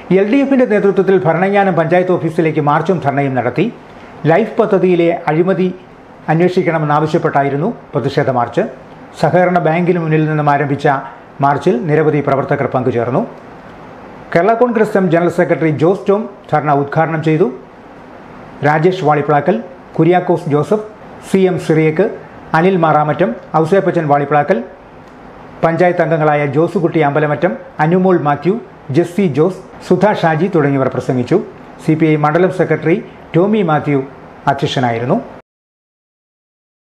L D എഫിന്റെ നേതൃത്വത്തിൽ ഭരണങ്ങാനം പഞ്ചായത്ത് ഓഫീസിലേക്ക് മാർച്ചും ധർണയും നടത്തി ലൈഫ് പദ്ധതിയിലെ അഴിമതി അന്വേഷിക്കണമെന്നാവശ്യപ്പെട്ടായിരുന്നു പ്രതിഷേധ മാർച്ച് സഹകരണ ബാങ്കിന് മുന്നിൽ നിന്നും ആരംഭിച്ച മാർച്ചിൽ നിരവധി പ്രവർത്തകർ പങ്കുചേർന്നു Kerala Congress M general secretary Jose Tom ധർണ ഉദ്ഘാടനം ചെയ്തു രാജേഷ് വാളിപ്ലാക്കൽ കുര്യാക്കോസ് ജോസഫ് സി എം സിറിയക്ക് അനിൽ മാറാമറ്റം ഔസേപ്പച്ചൻ വാളിപ്ലാക്കൽ പഞ്ചായത്ത് അംഗങ്ങളായ ജോസുകുട്ടി അമ്പലമറ്റം അനുമോൾ മാത്യു ജെസ്സി ജോസ് സുധ ഷാജി തുടങ്ങിയവർ പ്രസംഗിച്ചു സി മണ്ഡലം സെക്രട്ടറി ടോമി മാത്യു അധ്യക്ഷനായിരുന്നു